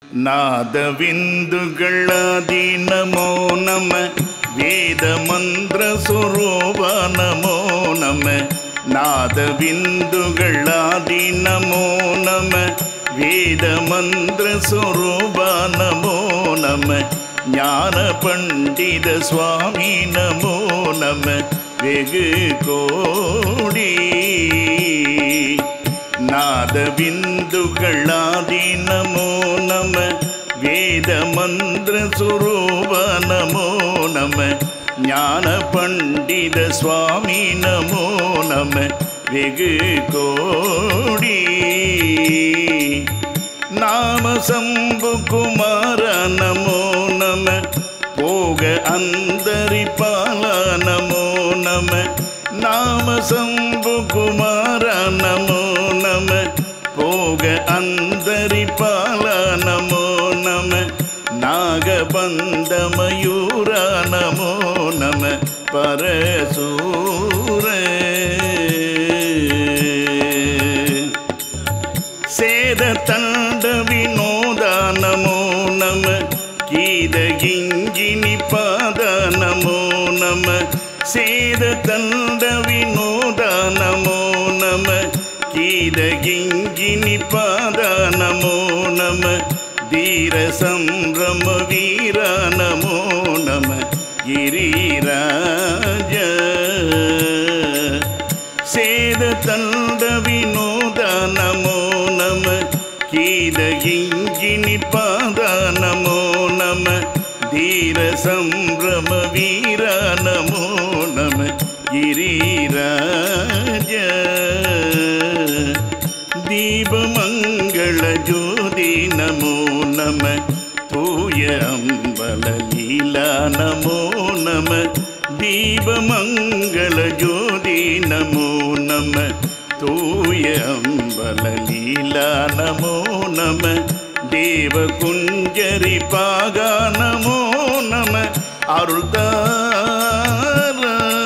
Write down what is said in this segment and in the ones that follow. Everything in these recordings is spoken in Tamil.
ನಾದವಿಂದುಗಳಾದಿ ನಮೋ ನಮ ವೇದ ಮಂತ್ರ ಸ್ವರೂಪ ನಮೋ ನಮ ನಾದವಿಂದುಗಳಾದಿ ನಮೋ ನಮ ವೇದ ಮಂತ್ರ ಸ್ವರೂಪ ನಮೋ ನಮ ஞான பண்டித சுவாமி நமோ நம வெகு கோடி நாத பிந்துகளாதி நமோ நம வேத மந்திர சுரூப நமோ நம ஞான பண்டித சுவாமி நமோ நம வெகு கோடி நாம சம்பு குமார நமோ நம போக அந்தரிபால நமோ நம நாம சம்பு குமார நமோ நம போக அந்தரிபால நமோ நம நாகபந்த மயூர நமோ நம பரசூர சேத தண்ட வினோத நமோ நம கீத கிங்கினி பாத நமோ நம சேத தண்ட வினோத நமோ நம கீத கிங்கினி பாத நமோ நம தீர சம்பிரம வீர நமோ நம கிரிராஜ சேத தண்ட வினோத நமோ நம கீத கிங்கினி பாத நமோ நம தீர சம்பிரம வீர நமோ நம கிரிராஜ தீபமங்கள ஜோதி நமோ நம தூய அம்பல லீலா நமோ நம தீபமங்கள ஜோதி நமோ நம தூய அம்பல லீலா நமோ நம தேவ குஞ்சரி பாகா நமோ நம அருள்தார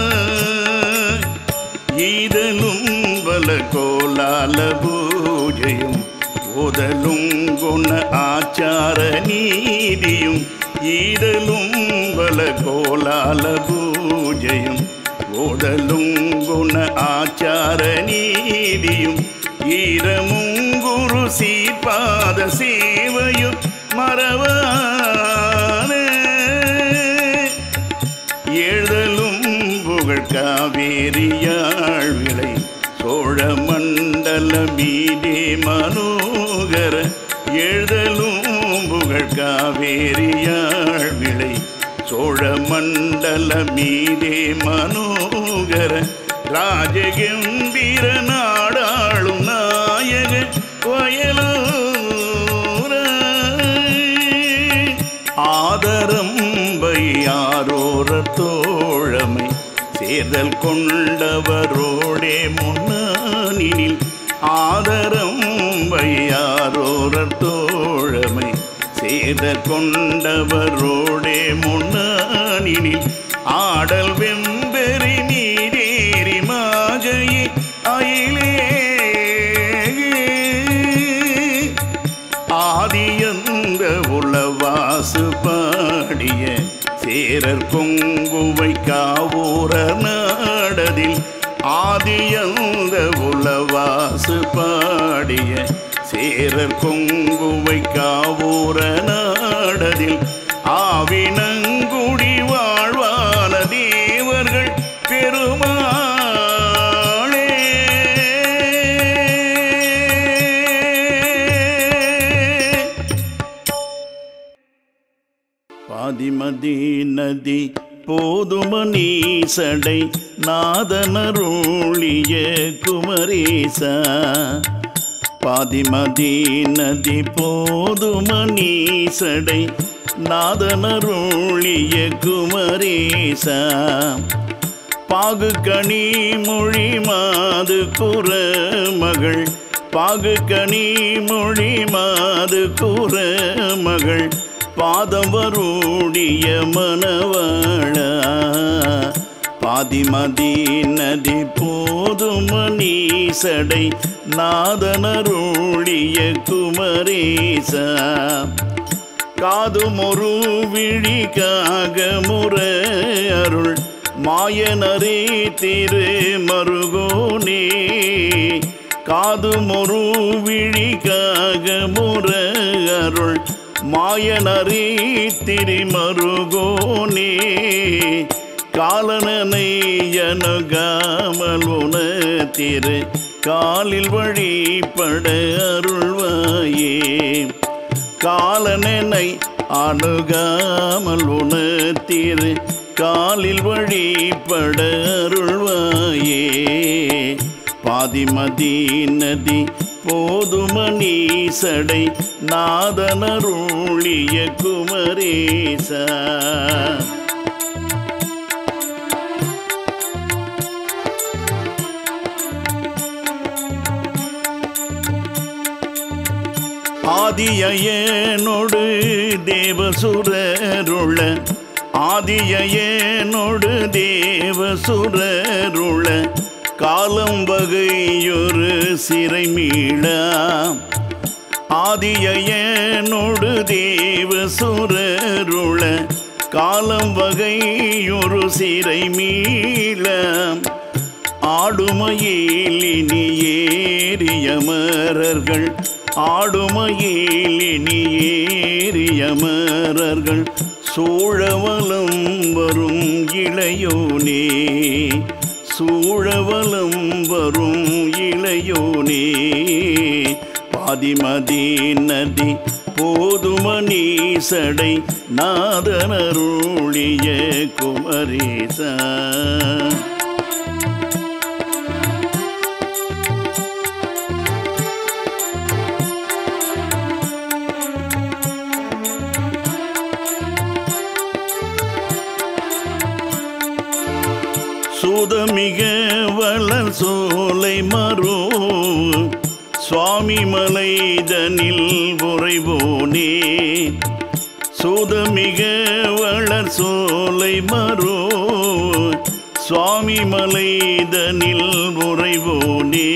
ஈதலும் பல கோலால பூஜையும் ஓதலும் குண ஆச்சார நீதியும் ஈதலும் பல கோலால பூஜையும் ஓதலும் குண ஆச்சார நீதியும் ஈரமும் குரு சீபாத சேவையும் மறவானே எழுதலும் புகழ் காவேரியாழ் விளை சோழ மண்டல மீதே மனோகர எழுதலும் புகழ் காவேரியாழ் விளை சோழ மண்டல மீதே மனோகர ராஜகம்பீர நாடாளும் நாயக வயலூர ஆதரம்பை யாரோர தோழமை சேர்தல் கொண்டவரோடே முன்னானில் ஆதரம்பை யாரோர தோழமை சேர்தல் கொண்டவரோடே முன்னானில் ஆடல் வெம்பெறி நீரேறி மாஜையே அயிலே ஆதியந்த உளவாசு பாடிய சேரர் பொங்குவை காவூர நாடதில் ஆதியந்த உளவாசு பாடிய சேரர் பொங்குவை காவூர நாடதில் ஆவினங்குடி வாழ்வான தேவர்கள் பெருமாளே பாதிமதி நதி போதுமணி சடை நாதனருளிய குமரேசா பாதிமதி நதி போதுமணி சடை நாதனருளிய குமரேசா பாகு கனி மொழி மாது குற மகள் பாகு கனி மொழி மாது குற மகள் பாதம் வருடிய மணவாழ பாதிமதி நதி போதுமணி சடை நாதனருளிய குமரேசா காதுமொரு விழிக்காக முற அருள் மாயனரே திரு மருகோனே காதுமொரு விழிக்காக முற அருள் மாயனரே திரிமருகோனே காலனனை அணுகாமல் உணத்திரு காலில் வழிபட அருள்வாயே காலனனை அணுகாமல் உணத்திரு காலில் வழிபட அருள்வாயே பாதிமதி நதி போதுமணி சடை நாதனருளிய குமரேசா ஆதியனோடு தேவசுரருள ஆதியனோடு தேவசுரருள காலம் வகையொரு சிறை மீளா ஆதியனோடு தேவசுரருள காலம் வகையொரு சிறை மீள ஆடுமயிலினி ஏறியமரர்கள் ஆடுமயிலினி ஏறியமரர்கள் சூழவலம் வரும் இளையோனே சூழவலம் வரும் இளையோனே பாதிமதி நதி போதுமணி சடை நாதனருளிய குமரேசா சூதமிக வளர் சோலை மரோ சுவாமி மலைதனில் உறைவோனே சூதமிக வளர் சோலை மரோ சுவாமி மலைதனில் உறைவோனே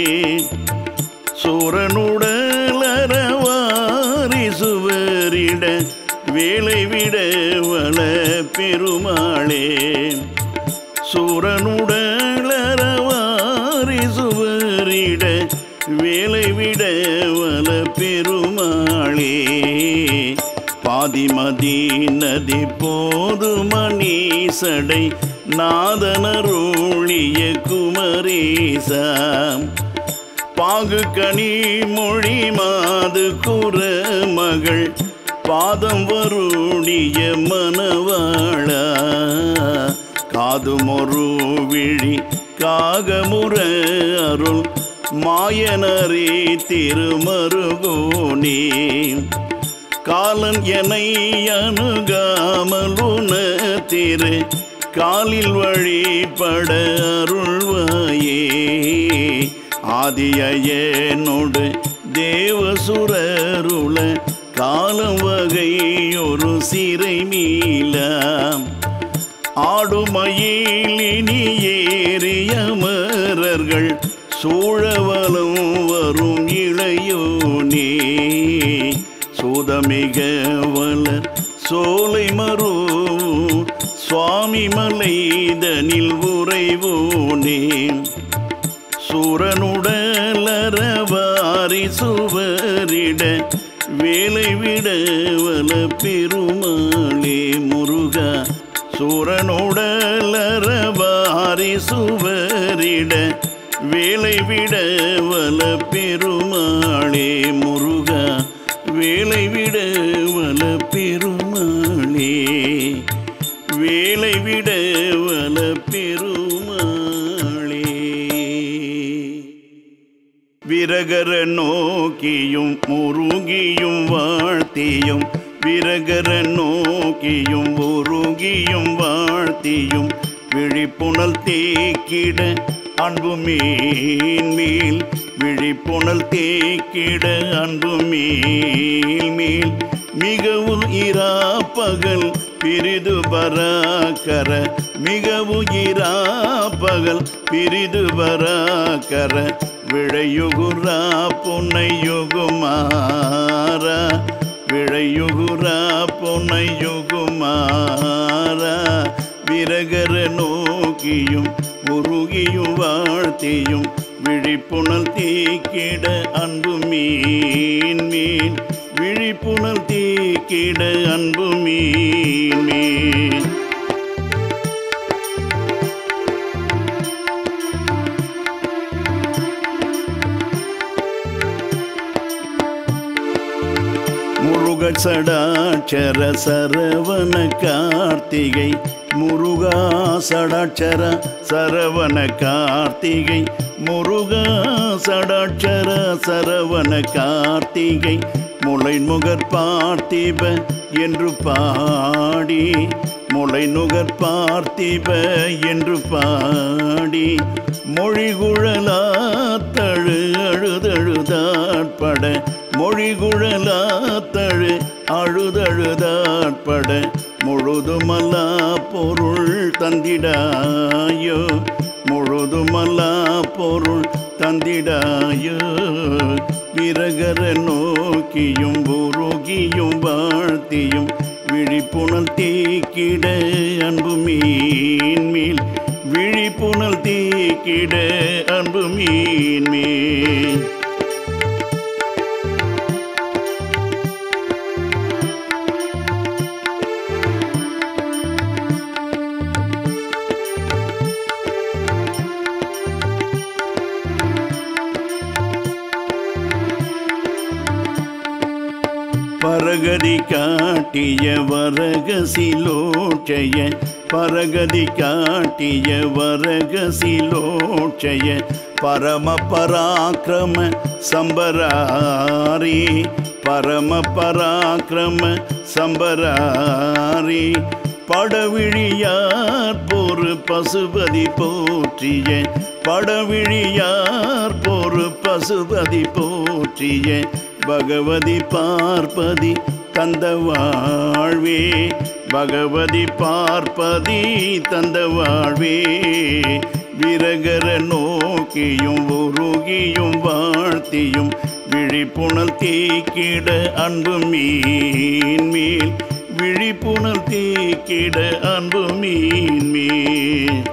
சூரனுடலரவாரி சுவரிட வேலை விட வள பெருமாளே சூரனுடலரவாரி சுவரிட வேலை விட வல பெருமாளே பாதிமதி நதி போதுமணி சடை நாதனருளிய குமரேசா பாகு கனி மொழி மாது குற மகள் பாதம் வருடிய மனவாளா காதுமொரு விழி காகமுற அருள் மாயனரே திருமருகோனே காலன் எனை அணுகாமலுன திரு காலில் வழிபட அருள்வாயே ஆதியனோடு தேவசுரருள காலம் வகை ஒரு சிறை மீலாம் ஆடுமயிலினி ஏறியமரர்கள் சூழவலம் வரும் இளையோனே சூதமிக வளர் சோலை மரோ சுவாமி மலைதனில் உறைவோனே சூரனுடலரவாரி சுவரிட வேலை விட வல பெருமாளே முருகா சூரனுடலரவாரி சுவரிட வேலை விட வல பெருமாளே முருகா வேலை விட வல பெருமாளே வேலை விட வல பெருமாளே விரகர நோக்கியும் முருகியும் வாழ்த்தியும் விரகர நோக்கியும் உருகியும் வாழ்த்தியும் விழிப்புணல் தேக்கிட அன்பு மேல் மேல் விழிப்புணல் தேக்கிட அன்பு மேல் மேல் மிகவும் இரா பகல் பிரிது பராக்கர மிகவும் இரா பகல் பிரிது பராக்கர விழையுகுரா புன்னையுகுமாரா விழையுகுரா பொன்னையுகுமாரா விரகர நோக்கியும் உருகியும் வாழ்த்தியும் விழிப்புணல் தீக்கிட அன்பு மீன் மீன் விழிப்புணல் தீக்கிட அன்பு மீன் மீன் முருக சடாட்சர சரவண கார்த்திகை முருகா சடாட்சர சரவண கார்த்திகை முருகா சடாட்சர சரவண கார்த்திகை முளை நுகர் பார்த்திப என்று பாடி முளை நுகர் பார்த்திப என்று பாடி மொழிகுழலாத்தழு அழுதழுதாட்பட மொழிகுழலாத்தழு அழுதழுதாட்பட முழுதுமல்லா பொருள் தந்திடாயோ முழுதுமல்லா பொருள் தந்திடாயோ விரகர நோக்கியும் உருகியும் வாழ்த்தியும் விழிப்புணல் தீக்கிட அன்பு மீன் மேல் விழிப்புணல் தீக்கிட அன்பு மீன் மேல் பரகதி காட்டிய வரகசிலோட்சய பரகதி காட்டிய வரகசிலோட்சய பரம பராக்கிரம சம்பராரி பரம பராக்கிரம சம்பராரி படவிழியார் பொறு பசுபதி போற்றிய படவிழியார் பொறு பசுபதி போற்றிய பகவதி பார்ப்பதி தந்த வாழ்வே பகவதி பார்ப்பதி தந்த வாழ்வே விரகர நோக்கியும் உருகியும் வாழ்த்தியும் விழிப்புணல் தீக்கிட அன்பு மீன் மேல் விழிப்புணல் தீக்கிட அன்பு மீன் மேல்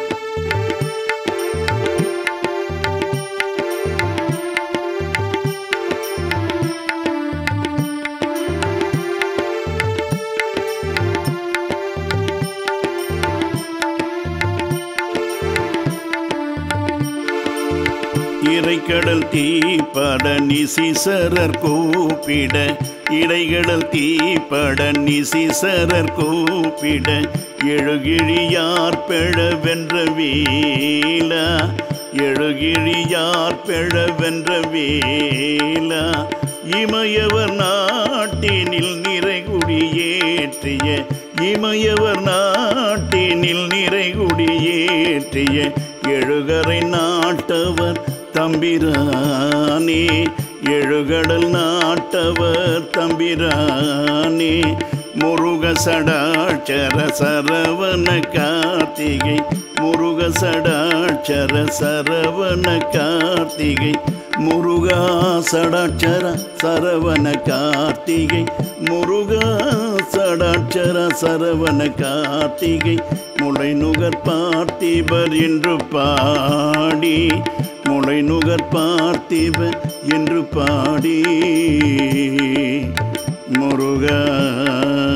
இறைக்கடல் தீப்பட நிசிசரர் கூப்பிட இடைகடல் தீப்பட நிசிசரர் கூப்பிட எழுகிழியார் பெழ வென்ற வேலா எழுகிழியார் பெழ வென்ற வேலா இமயவர் நாட்டினில் நிறைகுடியேற்றிய இமயவர் நாட்டினில் நிறைகுடியேற்றிய எழுகரை நாட்டவர் தம்பிரானே எழுகடல் நாட்டவர் தம்பிரானே முருக சடாட்சர சரவண கார்த்திகை முருக சடாட்சர சரவண கார்த்திகை முருகா சடாட்சர சரவண கார்த்திகை முருகா சடாட்சர சரவண கார்த்திகை முளை நுகர் பார்த்திபர் என்று பாடி முளை நுகர் பார்த்திபர் என்று பாடி முருகா